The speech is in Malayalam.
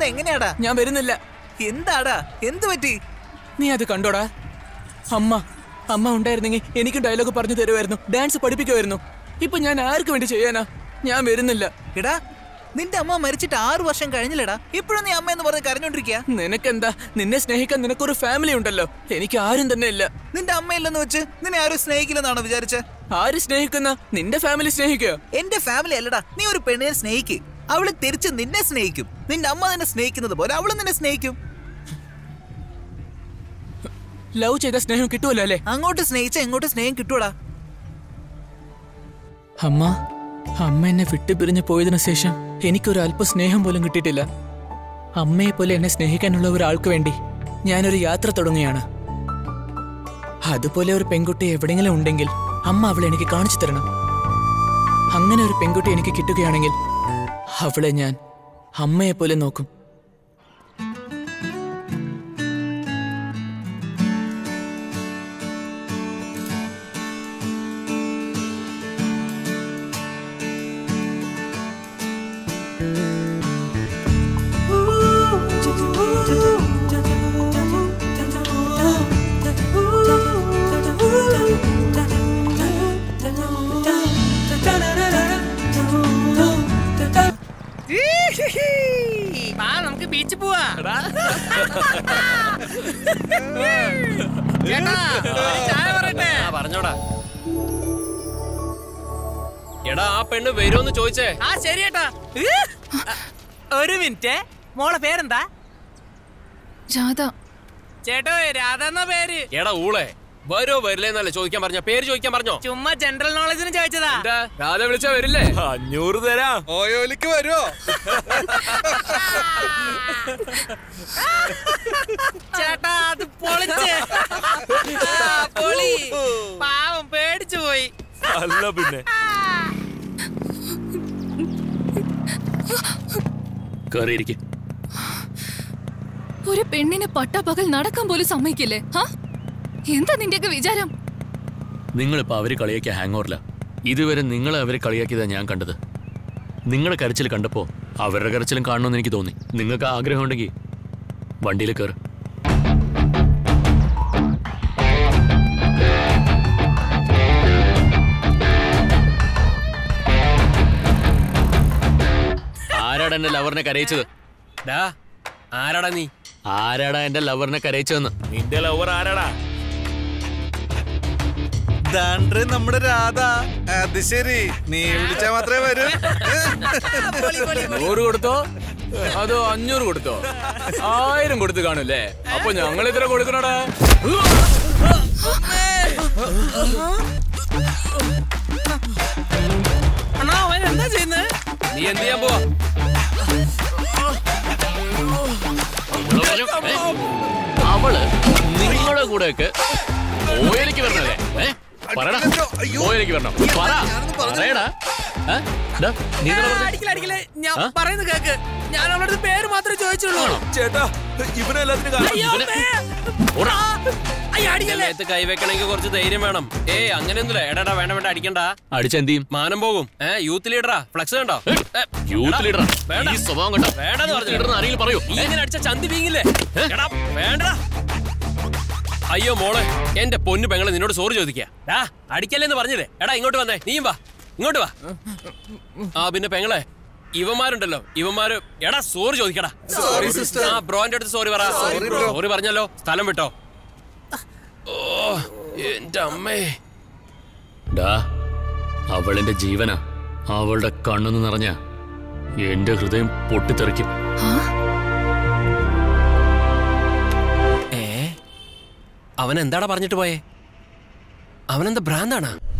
എന്താ എങ്ങനെയാടാ ഞാൻ വരുന്നില്ല എന്താടാ എന്ത് പറ്റി നീ അത് കണ്ടോടാ അമ്മ അമ്മ ഉണ്ടായിരുന്നെങ്കിൽ എനിക്ക് ഡയലോഗ് പറഞ്ഞു തരുമായിരുന്നു ഡാൻസ് പഠിപ്പിക്കുമായിരുന്നു ഇപ്പൊ ഞാൻ ആർക്ക് വേണ്ടി ചെയ്യാനാ ഞാൻ വരുന്നില്ല എടാ നിന്റെ അമ്മ മരിച്ചിട്ട് ആറു വർഷം കഴിഞ്ഞില്ലടാ ഇപ്പോഴും നീ അമ്മ എന്ന് പറഞ്ഞ് കരഞ്ഞോണ്ടിരിക്കുക നിനക്കെന്താ നിന്നെ സ്നേഹിക്കാൻ നിനക്കൊരു ഫാമിലി ഉണ്ടല്ലോ എനിക്ക് ആരും തന്നെ ഇല്ല നിന്റെ അമ്മയില്ലെന്ന് വെച്ച് നിന്നെ ആരും സ്നേഹിക്കില്ലെന്നാണോ വിചാരിച്ച ആര് സ്നേഹിക്കുന്ന നിന്റെ ഫാമിലി സ്നേഹിക്കോ എന്റെ ഫാമിലി അല്ലടാ നീ ഒരു പെണ്ണിനെ സ്നേഹിക്ക് അവള് തിരിച്ച് നിന്നെ സ്നേഹിക്കും നിന്റെ അമ്മ നിന്നെ സ്നേഹിക്കുന്നത് പോലെ അവളും നിന്നെ സ്നേഹിക്കും ലവ് ചെയ്ത സ്നേഹം കിട്ടുമല്ലോ അല്ലേ അങ്ങോട്ട് സ്നേഹിച്ച എങ്ങോട്ട് സ്നേഹം കിട്ടൂടാ അമ്മ അമ്മ എന്നെ വിട്ടുപിരിഞ്ഞു പോയതിനു ശേഷം എനിക്കൊരു അല്പ സ്നേഹം പോലും കിട്ടിയിട്ടില്ല അമ്മയെ പോലെ എന്നെ സ്നേഹിക്കാനുള്ള ഒരാൾക്ക് വേണ്ടി ഞാനൊരു യാത്ര തുടങ്ങുകയാണ് അതുപോലെ ഒരു പെൺകുട്ടി എവിടെയെങ്കിലും ഉണ്ടെങ്കിൽ അമ്മ അവളെ എനിക്ക് കാണിച്ചു തരണം അങ്ങനെ ഒരു പെൺകുട്ടി എനിക്ക് കിട്ടുകയാണെങ്കിൽ അവളെ ഞാൻ അമ്മയെ പോലെ നോക്കും വാ നമുക്ക് ബീച്ചിൽ പോവാ ചേട്ടാ ഒരു ചായ പറയട്ടെ ആ പറഞ്ഞോടാ എടാ ആ പെണ്ണ് വരുമെന്ന് ചോദിച്ചേ ആ ശരി ചേട്ടാ ഒരു മിനിറ്റ് മോളെ പേരെന്താ രാധ ചേട്ടോ രാധ എന്ന പേര് എടാ ഊളെ വരോ വരില്ലേന്നല്ലേ ചോദിക്കാൻ പറഞ്ഞ പേര് ചോദിക്കാൻ പറഞ്ഞോ ചുമ്മാ ജനറൽ നോളജിന് ചോദിച്ചതാ എന്താ രാധ വിളിച്ചാ വരില്ലേ അഞ്ഞൂറ് തരാം ഓയോലിക്ക് വരുമോ ചേട്ടാ അത് പൊളിച്ച് ആ, പൊളി പാവം പേടിച്ചു പോയി അല്ല പിന്നെ കേറിയിരിക്കും ഒരു പെണ്ണിനെ പട്ടാപ്പകൽ നടക്കാൻ പോലും സമ്മതിക്കില്ലേ ഹാ എന്താ നിന്റെയൊക്കെ വിചാരം നിങ്ങളിപ്പോ അവര് കളിയാക്കിയ ഹാങ് ഓവറില ഇതുവരെ നിങ്ങളെ അവരെ കളിയാക്കിയതാ ഞാൻ കണ്ടത് നിങ്ങളുടെ കരച്ചിൽ കണ്ടപ്പോ അവരുടെ കരച്ചിലും കാണണമെന്ന് എനിക്ക് തോന്നി നിങ്ങൾക്ക് ആഗ്രഹം ഉണ്ടെങ്കിൽ വണ്ടിയിൽ കയറ് ആരാടാ എന്റെ ലവറിനെ കരയിച്ചത് ഡാ ആരാടാ നീ ആരാടാ എന്റെ ലവറിനെ കരയിച്ചതെന്ന് നിന്റെ ലവർ ആരാടാ ദാണ്ട്രെ നമ്മുടെ രാധ അത് ശരി നീ വിളിച്ചാ മാത്രമേ വരൂ നൂറ് കൊടുത്തോ അതോ അഞ്ഞൂറ് കൊടുത്തോ ആയിരം കൊടുത്ത് കാണൂല്ലേ അപ്പൊ ഞങ്ങൾ ഇത്ര കൊടുക്കണടാ അണ്ണാ അവൻ എന്താ ചെയ്യുന്നത് നീ എന്ത് ചെയ്യാൻ പോവാ നിങ്ങള് പറഞ്ഞു, ഏ? അവള് നിങ്ങളുടെ കൂടെയൊക്കെ ഓയിലേക്ക് വരണല്ലേ ഏ പറയടാ ഓയിലേക്ക് വരണം പറ പറയടാ ഏ? ഡാ, നീ ഇതെന്താ പറഞ്ഞെ? അടിക്കല അടിക്കല ഞാൻ ആ? പറയുന്നത് കേക്ക് ഞാൻ അവളുടെ പേര് മാത്രമേ ചോദിച്ചുള്ളൂ ചേട്ടാ ഇവനെല്ലാത്തിനും കാരണം അയ്യോ ഇവനെ- അമ്മേ. ഓടാ. ആ, അയ്യോ എന്റെ അടിക്കല്ലേ മേത്ത് കൈവെക്കണമെങ്കിൽ കുറച്ച് ധൈര്യം വേണം ഏയ് അങ്ങനെയൊന്നുമില്ല എടാ വേണ്ട വേണ്ട അടിക്കണ്ട അടിച്ച എന്ത് ചെയ്യും മാനം പോകും ഏ യൂത്ത് ലീഡറാ ഫ്ലക്സ് കണ്ടോ ഏ, യൂത്ത് എടാ, ലീഡർ വേണ്ട. ഈ സ്വഭാവം കണ്ടോ വേണ്ടെന്ന് പറഞ്ഞു. ലീഡർ ആരെങ്കിലും പറയൂ നീ ഇങ്ങനെ അടിച്ച ചന്തി വീങ്ങില്ലേ എടാ വേണ്ടടാ അയ്യോ മോളെ എന്റെ പൊന്നു പെങ്ങളെ നിന്നോട് സോറി ചോദിക്കാ ഡാ അടിക്കല്ലെന്ന് പറഞ്ഞില്ലേ എടാ ഇങ്ങോട്ട് വന്നേ നീയും വാ ഇങ്ങോട്ട് വാ ആ പിന്നെ പെങ്ങളെ ഇവന്മാരുണ്ടല്ലോ ഇവന്മാര് എടാ സോറി ചോദിക്കടാ ആ ബ്രോന്റെ അടുത്ത് സോറി പറ സോറി പറഞ്ഞല്ലോ സ്ഥലം വിട്ടോ ഓ എന്റെ അമ്മേ ഡാ അവളെന്റെ ജീവനാ അവളുടെ കണ്ണൊന്ന് നിറഞ്ഞ എന്റെ ഹൃദയം പൊട്ടിത്തെറിക്കും ഏ അവൻ എന്താടാ പറഞ്ഞിട്ട് പോയേ അവനെന്താ ഭ്രാന്താണാ